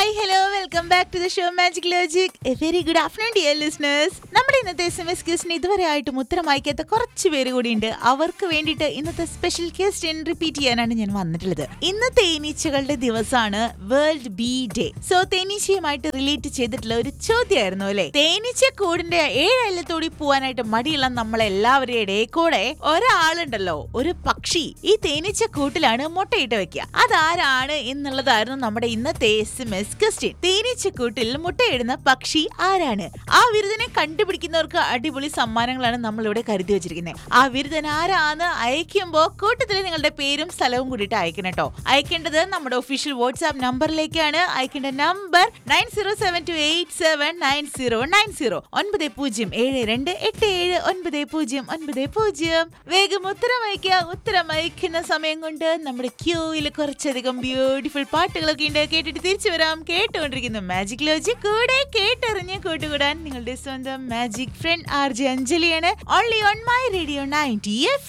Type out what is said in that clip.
hi hello welcome back to the show magic logic a very good afternoon dear listeners നമ്മുടെ ഇന്നത്തെ S M S ക്യൂസിന് ഇതുവരെ ആയിട്ടും ഉത്തരം അയക്കാത്ത കുറച്ച് പേര് കൂടിയുണ്ട് അവർക്ക് വേണ്ടിയിട്ട് ഇന്നത്തെ സ്പെഷ്യൽ ക്വസ്റ്റ്യൻ റിപ്പീറ്റ് ചെയ്യാനാണ് ഞാൻ വന്നിട്ടുള്ളത് ഇന്ന് തേനീച്ചകളുടെ ദിവസമാണ് വേൾഡ് ബി ഡേ സോ തേനീച്ചയുമായിട്ട് റിലേറ്റ് ചെയ്തിട്ടുള്ള ഒരു ചോദ്യമായിരുന്നു അല്ലെ തേനീച്ച കൂടിന്റെ ഏഴ് അയലത്തോടി പോവാനായിട്ട് മടിയുള്ള നമ്മളെല്ലാവരുടെ ഇടയിൽ കൂടെ ഒരാളുണ്ടല്ലോ ഒരു പക്ഷി ഈ തേനീച്ച കൂട്ടിലാണ് മുട്ടയിട്ട് വെക്കുക അതാരാണ് എന്നുള്ളതായിരുന്നു നമ്മുടെ ഇന്നത്തെ എസ് എം എസ് ക്വസ്റ്റ്യൻ തേനീച്ചക്കൂട്ടിൽ മുട്ടയിടുന്ന പക്ഷി ആരാണ് ആ വിരുദനെ കണ്ടുപിടിക്കുന്നവർക്ക് അടിപൊളി സമ്മാനങ്ങളാണ് നമ്മൾ ഇവിടെ കരുതി വെച്ചിരിക്കുന്നത് ആ വിരുദൻ ആരാന്ന് അയക്കുമ്പോ കൂട്ടത്തിൽ നിങ്ങളുടെ പേരും സ്ഥലവും കൂടിയിട്ട് അയക്കണം കേട്ടോ അയക്കേണ്ടത് നമ്മുടെ ഒഫീഷ്യൽ വാട്സ്ആപ്പ് നമ്പറിലേക്കാണ് അയക്കേണ്ട number nine zero seven two eight seven nine zero nine zero ഒൻപത് പൂജ്യം ഏഴ് രണ്ട് എട്ട് ഏഴ് ഒൻപത് പൂജ്യം ഒൻപത് പൂജ്യം വേഗം ഉത്തരം അയക്കുക ഉത്തരം അയക്കുന്ന സമയം കൊണ്ട് നമ്മുടെ ക്യൂയിൽ കുറച്ചധികം ബ്യൂട്ടിഫുൾ പാട്ടുകളൊക്കെ ഉണ്ട് കേട്ടിട്ട് തിരിച്ചു വരാം കേട്ടുകൊണ്ടിരിക്കുന്നു മാജിക് ലോജി കൂടെ കേട്ടറിഞ്ഞ് കൂട്ടുകൂടാൻ നിങ്ങളുടെ സ്വന്തം മാജിക് ഫ്രണ്ട് ആർ ജെ അഞ്ജലിയാണ് only on my radio ninety F